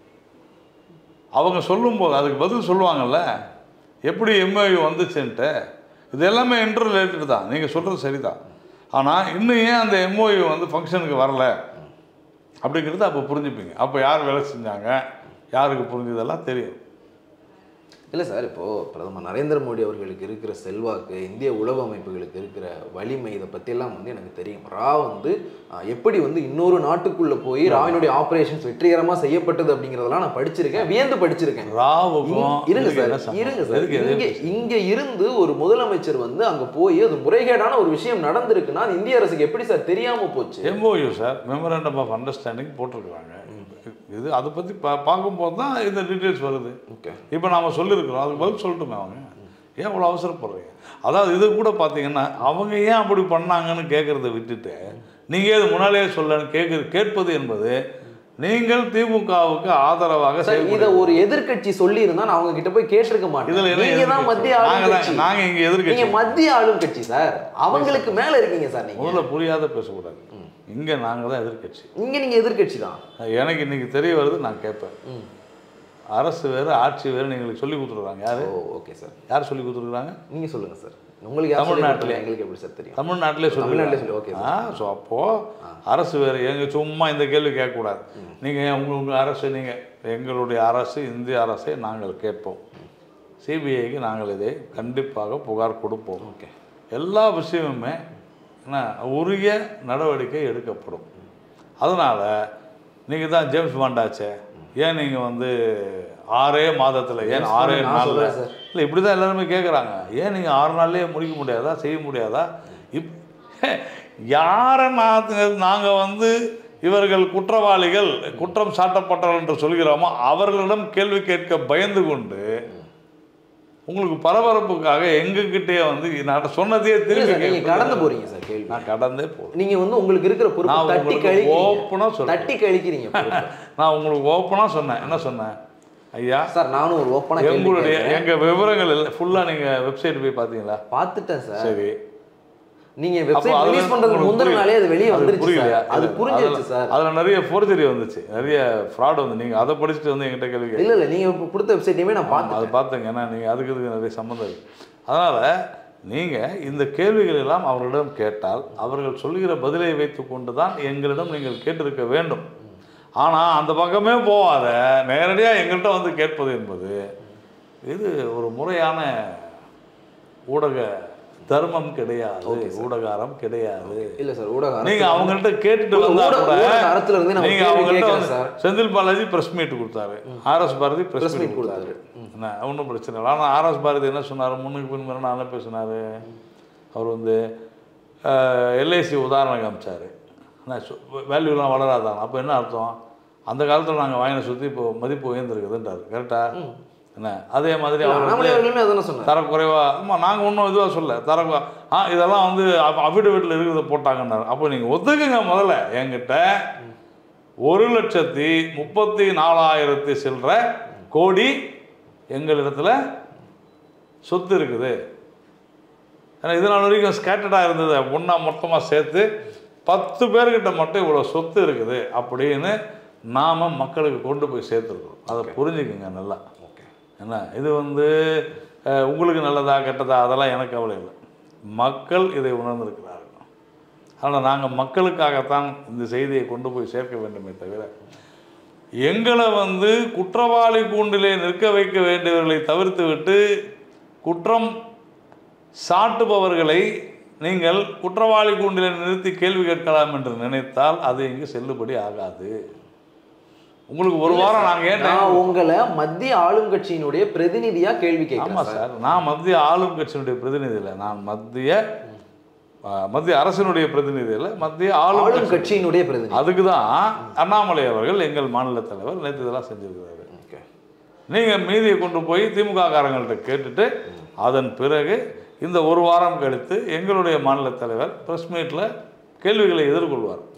Speaker 2: அவங்க சொல்லும்போது அதுக்கு பதில் சொல்லுவாங்கல்ல எப்படி எம்ஓயு வந்துச்சுன்ட்டு இது எல்லாமே இன்டர் ரிலேட்டட் தான் நீங்கள் சொல்கிறது சரிதான் ஆனால் இன்னும் ஏன் அந்த எம்ஓயு வந்து ஃபங்க்ஷனுக்கு வரல அப்படிங்கிறது அப்போ புரிஞ்சுப்பீங்க அப்போ யார் வேலை செஞ்சாங்க யாருக்கு புரிஞ்சதெல்லாம் தெரியும்
Speaker 1: இல்லை சார் இப்போது பிரதமர் நரேந்திர மோடி அவர்களுக்கு இருக்கிற செல்வாக்கு இந்திய உளவு அமைப்புகளுக்கு இருக்கிற வலிமை இதை பற்றியெல்லாம் வந்து எனக்கு தெரியும் ரா வந்து ஆஹ், எப்படி வந்து இன்னொரு நாட்டுக்குள்ளே போய் ராவினுடைய ஆப்ரேஷன்ஸ் வெற்றிகரமாக செய்யப்பட்டது அப்படிங்கிறதெல்லாம் நான் படிச்சிருக்கேன் வியந்து படிச்சிருக்கேன்
Speaker 2: ராவுக்கும்
Speaker 1: இங்க- இருங்க
Speaker 2: இதுக்கு என்ன
Speaker 1: சார்
Speaker 2: சம்பந்தம்?
Speaker 1: இருங்க சார்
Speaker 2: எதுக்கு எது?
Speaker 1: இங்க இங்க இருந்து ஒரு முதலமைச்சர் வந்து அங்க போய் அது முறைகேடான ஒரு விஷயம் நடந்திருக்குன்னா அது இந்திய அரசுக்கு எப்படி சார் தெரியாம போச்சு
Speaker 2: MOU sir memorandum of understanding போட்டிருக்கிறாங்க இது அதை பற்றி பா பார்க்கும்போது தான் இந்த டீட்டெயில்ஸ் வருது
Speaker 1: ஓகே
Speaker 2: இப்போ நாம் சொல்லியிருக்கிறோம் அதுக்கு பதில் சொல்லட்டுமே அவங்க ஏன் இவ்வளோ அவசரப்படுறீங்க அதாவது இது கூட பார்த்தீங்கன்னா அவங்க ஏன் அப்படி பண்ணாங்கன்னு கேட்குறத விட்டுட்டு நீங்கள் இது முன்னாலேயே சொல்லன்னு கேட்குறது கேட்பது என்பது நீங்கள் திமுகவுக்கு ஆதரவாக
Speaker 1: சார் இத
Speaker 2: செயல்படுறீங்க.
Speaker 1: ஒரு எதிர்க்கட்சி சொல்லி இருந்தா நான் அவங்க கிட்ட போய் கேட்டிருக்க
Speaker 2: இதுல
Speaker 1: மாட்டேன்
Speaker 2: என்ன
Speaker 1: நீங்க தான் மத்திய ஆளும்
Speaker 2: நாங்க
Speaker 1: கட்சி
Speaker 2: தான் நாங்க இங்க
Speaker 1: நீங்க
Speaker 2: எதிர்க்கட்சி
Speaker 1: மத்திய ஆளும் கட்சி சார் அவங்களுக்கு மேல இருக்கீங்க சார் நீங்க
Speaker 2: முதல்ல புரியாத பேசக்கூடாது இங்க நாங்க தான் எதிர்க்கட்சி
Speaker 1: இங்க நீங்க எதிர்க்கட்சி தான்
Speaker 2: எனக்கு இன்னைக்கு தெரிய வருது நான் கேட்பேன்
Speaker 1: ம்.
Speaker 2: அரசு வேறு ஆட்சி வேறு எங்களுக்கு சொல்லி கொடுத்துருக்காங்க யாரு
Speaker 1: ஓ ஓகே சார்
Speaker 2: யார் சொல்லி கொடுத்துருக்காங்க
Speaker 1: நீங்க சொல்லுங்க சார் உங்களுக்கு யார் சொல்லி
Speaker 2: தமிழ்நாட்டிலே.
Speaker 1: கொடுத்தாங்க? எங்களுக்கு எப்படி சார் தெரியும்
Speaker 2: தமிழ்நாட்டிலே
Speaker 1: தமிழ்நாட்டிலே
Speaker 2: சொல்லி
Speaker 1: சொல்லி, okay,
Speaker 2: ஆ ஸோ அப்போது அரசு வேறு எங்க சும்மா இந்த கேள்வி கேட்கக்கூடாது நீங்கள் உங்கள் உங்கள் அரசு நீங்கள் எங்களுடைய அரசு இந்திய அரசை நாங்கள் கேட்போம் சிபிஐக்கு நாங்கள் இதை கண்டிப்பாக புகார் கொடுப்போம்
Speaker 1: ஓகே
Speaker 2: எல்லா விஷயமுமே என்ன உரிய நடவடிக்கை எடுக்கப்படும் அதனால் நீங்கள் தான் ஜேம்ஸ் பாண்டாச்சே ஏன் நீங்கள் வந்து ஆறே மாதத்தில் ஏன்
Speaker 1: ஜேம்ஸ்
Speaker 2: ஆறே
Speaker 1: பாண்ட் நான்
Speaker 2: நாளில்
Speaker 1: சொல்றேன் சார்.
Speaker 2: இல்லை இப்படி தான் எல்லாருமே கேட்குறாங்க ஏன் நீங்கள் ஆறு நாள்லேயே முடிக்க முடியாதா செய்ய முடியாதா இப் யாரை நான் நாங்கள் வந்து இவர்கள் குற்றவாளிகள் குற்றம் சாட்டப்பட்டவர்கள் என்று சொல்கிறோமோ அவர்களிடம் கேள்வி கேட்க பயந்து கொண்டு உங்களுக்கு பரபரப்புக்காக எங்ககிட்டயே வந்து நான் சொன்னதையே
Speaker 1: இல்ல
Speaker 2: திரும்பி
Speaker 1: சார், நீங்க
Speaker 2: கேட்க
Speaker 1: கடந்து போறீங்க சார் கேள்வி
Speaker 2: நான் கடந்தே போகிறேன்
Speaker 1: நீங்க வந்து உங்களுக்கு இருக்கிற பொறுப்பு
Speaker 2: நான்
Speaker 1: தட்டி
Speaker 2: உங்களுக்கு
Speaker 1: கழிக்கிறீங்க
Speaker 2: ஓப்பனாக சொல்கிறேன்
Speaker 1: தட்டி கழிக்கிறீங்க பொறுப்பை.
Speaker 2: நான் உங்களுக்கு ஓப்பனாக சொன்னேன் என்ன சொன்னேன் ஐயா
Speaker 1: சார் நானும் ஒரு ஓப்பனா கேள்வி
Speaker 2: எங்களுடைய
Speaker 1: கேட்கிறேன்.
Speaker 2: எங்கள் விவரங்கள் இல்லை ஃபுல்லாக நீங்கள் வெப்சைட் போய் பார்த்தீங்களா
Speaker 1: பார்த்துட்டேன் சார்
Speaker 2: சரி
Speaker 1: நீங்க
Speaker 2: அப்போ
Speaker 1: வெப்சைட்
Speaker 2: அதுல
Speaker 1: ரிலீஸ் பண்றதுக்கு
Speaker 2: உங்களுக்கு
Speaker 1: முந்தின
Speaker 2: புரியல.
Speaker 1: நாளே அது வெளியே
Speaker 2: அது
Speaker 1: வந்துருச்சு
Speaker 2: புரியலையா?
Speaker 1: சார் அது
Speaker 2: இல்ல,
Speaker 1: புரிஞ்சிருச்சு
Speaker 2: அதுல-
Speaker 1: சார்
Speaker 2: அதுல நிறைய ஃபோர்ஜரி வந்துச்சு நிறைய ஃப்ராட் வந்து நீங்க அதை படிச்சுட்டு வந்து என்கிட்ட கேள்வி கேட்டீங்க.
Speaker 1: இல்ல இல்ல நீங்க இப்ப கொடுத்த வெப்சைட்டையுமே நான்
Speaker 2: ஆமா,
Speaker 1: பார்த்தேன்
Speaker 2: அது பார்த்தேங்க ஏன்னா நீங்க அதுக்கு இதுக்கு நிறைய சம்மந்தம் இருக்கு அதனால நீங்க இந்த கேள்விகள் எல்லாம் அவர்களிடம் கேட்டால் அவர்கள் சொல்லுகிற பதிலை வைத்துக்கொண்டு தான் எங்களிடம் நீங்கள் கேட்டிருக்க வேண்டும் ஆனா அந்த பக்கமே போகாத நேரடியா எங்கள்கிட்ட வந்து கேட்பது என்பது இது ஒரு முறையான ஊடக தர்மம் கிடையாது ஊடகாரம் கிடையாது
Speaker 1: இல்ல சார் ஊடக
Speaker 2: நீங்க
Speaker 1: அரசு-
Speaker 2: அவங்கள்ட்ட கேட்டுட்டு
Speaker 1: ஊடக-
Speaker 2: வந்தா கூட
Speaker 1: ஊடக அறத்துல இருந்து நம்ம
Speaker 2: நீங்க
Speaker 1: கேள்வி
Speaker 2: அவங்கள்ட்ட
Speaker 1: கேட்கிறோம்
Speaker 2: வந்து
Speaker 1: sir.
Speaker 2: Senthil Balaji press meet கொடுத்தாரு RS Bharathi press
Speaker 1: Press meet
Speaker 2: meet கொடுத்தாரு
Speaker 1: கொடுத்தாரு.
Speaker 2: என்ன ஒன்றும் பிரச்சனை இல்லை ஆனால் ஆர்எஸ் பாரதி என்ன சொன்னார் முன்னுக்கு பின் முரணா என்ன பேசினார் அவர் வந்து எல்ஐசி உதாரணம் காமிச்சார் என்ன வேல்யூலாம் வளராதான் அப்போ என்ன அர்த்தம் அந்த காலத்தில் நாங்கள் வாங்கின சொத்து இப்போ மதிப்பு உயர்ந்திருக்குதுன்றார் கரெக்டா என்ன அதே மாதிரி அவர் வந்து
Speaker 1: அண்ணாமலை அவர்களுமே அதானே சொன்னார்
Speaker 2: தரக்குறைவா ஆமாம் நாங்கள் ஒன்றும் இதுவாக சொல்ல தர ஆ இதெல்லாம் வந்து அஃபிடவிட்டில் இருக்கிறத போட்டாங்கன்னாரு அப்போ நீங்கள் ஒத்துக்குங்க முதல்ல என்கிட்ட ஒரு லட்சத்தி முப்பத்தி நாலாயிரத்தி சில்லற கோடி எங்களிடத்துல சொத்து இருக்குது ஏன்னா இது நாள் வரைக்கும் ஸ்கேட்டடாக இருந்தது ஒன்றா மொத்தமாக சேர்த்து பத்து பேர்கிட்ட மட்டும் இவ்வளோ சொத்து இருக்குது அப்படின்னு நாம் மக்களுக்கு கொண்டு போய் சேர்த்துருக்கோம் அதை புரிஞ்சுக்குங்க நல்லா
Speaker 1: ஓகே
Speaker 2: என்ன இது வந்து அஹ், உங்களுக்கு நல்லதா கெட்டதா அதெல்லாம் எனக்கு கவலை இல்லை மக்கள் இதை உணர்ந்திருக்கிறார்கள் அதனால் நாங்கள் மக்களுக்காகத்தான் இந்த செய்தியை கொண்டு போய் சேர்க்க வேண்டுமே தவிர எங்களை வந்து குற்றவாளி கூண்டிலே நிற்க வைக்க வேண்டியவர்களை தவிர்த்து விட்டு குற்றம் சாட்டுபவர்களை நீங்கள் குற்றவாளி கூண்டிலே நிறுத்தி கேள்வி கேட்கலாம் என்று நினைத்தால் அது இங்கு செல்லுபடி ஆகாது உங்களுக்கு ஒரு வாரம் நாங்கள் ஏன் time
Speaker 1: நான் உங்களை மத்திய ஆளும் கட்சியினுடைய பிரதிநிதியா கேள்வி கேட்கிறேன்
Speaker 2: ஆமாம் சார் நான் மத்திய ஆளும் கட்சியினுடைய பிரதிநிதி இல்லை நான் மத்திய ஆ, மத்திய அரசினுடைய பிரதிநிதி இல்லை மத்திய ஆளும்
Speaker 1: ஆளும்
Speaker 2: கட்சி
Speaker 1: கட்சியினுடைய பிரதிநிதி
Speaker 2: அதுக்கு தான் அண்ணாமலை அவர்கள் எங்கள் மாநில தலைவர் நேற்று இதெல்லாம் செஞ்சிருக்கிறாரு
Speaker 1: ஓகே
Speaker 2: நீங்கள் மீதியை கொண்டு போய் திமுக காரங்கள்ட்ட கேட்டுட்டு அதன் பிறகு இந்த ஒரு வாரம் கழித்து எங்களுடைய மாநில தலைவர் ப்ரெஸ் மீட்டில் கேள்விகளை எதிர்கொள்வார்